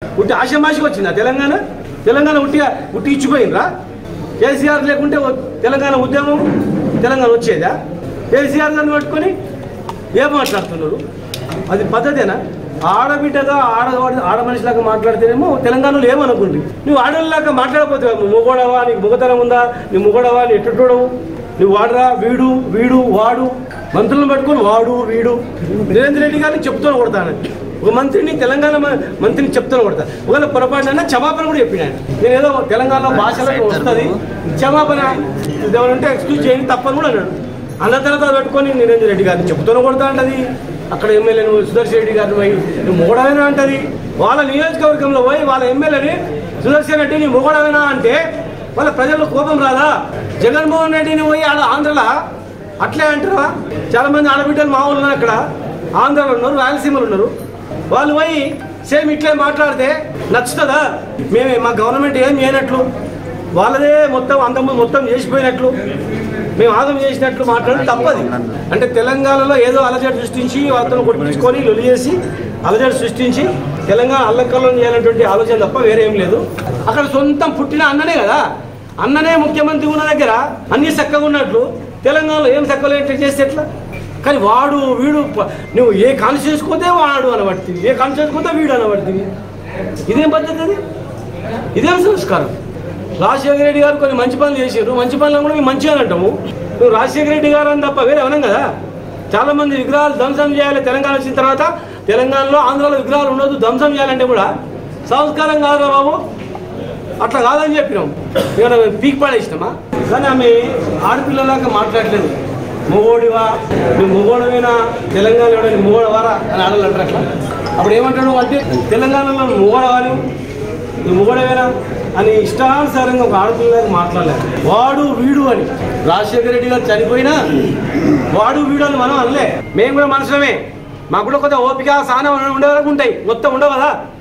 ఉట్టి ఆశమాషికి వచ్చిందా తెలంగాణ తెలంగాణ ఉట్టిగా ఉట్టి ఇచ్చిపోయిందిరా కేసీఆర్ లేకుంటే ఓ- తెలంగాణ ఉద్యమం తెలంగాణ వచ్చేదా కేసీఆర్ గారిని పట్టుకొని ఏం మాట్లాడుతున్నారు అది పద్ధతేనా ఆడబిడ్డగా ఆడవాడి ఆడ మనిషిలాగా మాట్లాడితేనేమో తెలంగాణలో ఏమనుకుంది నువ్వు ఆడలాగా మాట్లాడకపోతే మొగోడవా నీకు మొగతనం ఉందా నీ మొగోడవా నీ ఎట్టుడవు నువ్వు వాడరా వీడు వీడు వాడు మంత్రులను పట్టుకొని వాడు వీడు నిరేంద్ర రెడ్డి గారిని చెప్తూనే కొడతాను ఒక మంత్రిని తెలంగాణ మ- మంత్రిని చెప్తూనే కొడతా ఒకవేళ పొరపాటున క్షమాపణ కూడా చెప్పిన ఆయన. నేను ఏదో తెలంగాణ భాషలకు వస్తుంది క్షమాపణ ఏమంటే ఎక్స్క్యూజ్ చేయండి తప్పని కూడా అన్నాడు అన్న తర్వాత పెట్టుకొని నిరేంద్ర రెడ్డి గారిని చెప్తూనే కొడతా అంటది అక్కడ ఎమ్మెల్యే నువ్వు సుదర్శన్ రెడ్డి గారిని పోయి నువ్వు మొగడవేనా అంటది వాళ్ళ నియోజకవర్గంలో పోయి వాళ్ళ ఎమ్మెల్యేని సుదర్శన్ రెడ్డి నీ మొగడవేనా అంటే వాళ్ళ ప్రజల్లో కోపం రాదా జగన్మోహన్ రెడ్డిని పోయి ఆడ ఆంధ్రలో అట్లే అంటారా చాలా మంది ఆడబిడ్డలు మా వాళ్ళు ఉన్నారు అక్కడ ఆంధ్రాలో ఉన్నారు రాయలసీమలో ఉన్నారు వాళ్ళు పోయి సేమ్ ఇట్లే మాట్లాడితే నచ్చుతుందా మేమే మా గవర్నమెంట్ ఏం చేయనట్లు వాళ్ళదే మొత్తం అంతకుముందు మొత్తం చేసిపోయినట్లు మేము ఆగం చేసినట్లు మాట్లాడి తప్పది అంటే తెలంగాణలో ఏదో అలజడి సృష్టించి వాళ్ళతో కొట్టించుకొని లొలి చేసి అలజడి సృష్టించి తెలంగాణ అల్లకల్లం చేయాలన్నటువంటి ఆలోచన తప్ప వేరే ఏం లేదు అక్కడ సొంతం పుట్టిన అన్ననే కదా అన్ననే ముఖ్యమంత్రి ఉన్న దగ్గర అన్ని చక్కగా ఉన్నట్లు తెలంగాణలో ఏం చక్కగా చేస్తే ఎట్లా కానీ వాడు వీడు ప- నువ్వు ఏ కాన్షియస్ పోతే వాడు అనబడుతుంది ఏ కాన్షియస్ పోతే వీడు అనబడుతుంది ఇదేం పద్ధతి అది ఇదేం సంస్కారం రాజశేఖర రెడ్డి గారు కొన్ని మంచి పనులు చేసారు మంచి పనులను కూడా మేము మంచిగా అంటాము నువ్వు రాజశేఖర రెడ్డి గారు అని తప్ప వేరే అనం కదా చాలా మంది విగ్రహాలు ధ్వంసం చేయాలి తెలంగాణ వచ్చిన తర్వాత తెలంగాణలో ఆంధ్రాలో విగ్రహాలు ఉండదు ధ్వంసం చేయాలంటే కూడా సంస్కారం కాదురా బాబు అట్లా కాదని చెప్పినాం ఇక మేము పీక్ పాడేసినామా కానీ ఆమె ఆడపిల్లలాగా మాట్లాడలేదు మొగోడివా నువ్వు మొగోడవేనా తెలంగాణ ఎవడని మొగోడవారా అని ఆడలు అంటారు అట్లా అప్పుడు ఏమంటాడు అంటే తెలంగాణలో నువ్వు మొగోడవా నువ్వు నువ్వు మొగోడవేనా అని ఇష్టానుసారంగా ఒక ఆడపిల్లలాగా మాట్లాడలేదు వాడు వీడు అని రాజశేఖర రెడ్డి గారు చనిపోయినా వాడు వీడు అని మనం అనలే మేము కూడా మనుషులమే మాకు కూడా కొంత ఓపిక సహనం ఉండే వరకు ఉంటాయి మొత్తం ఉండవు కదా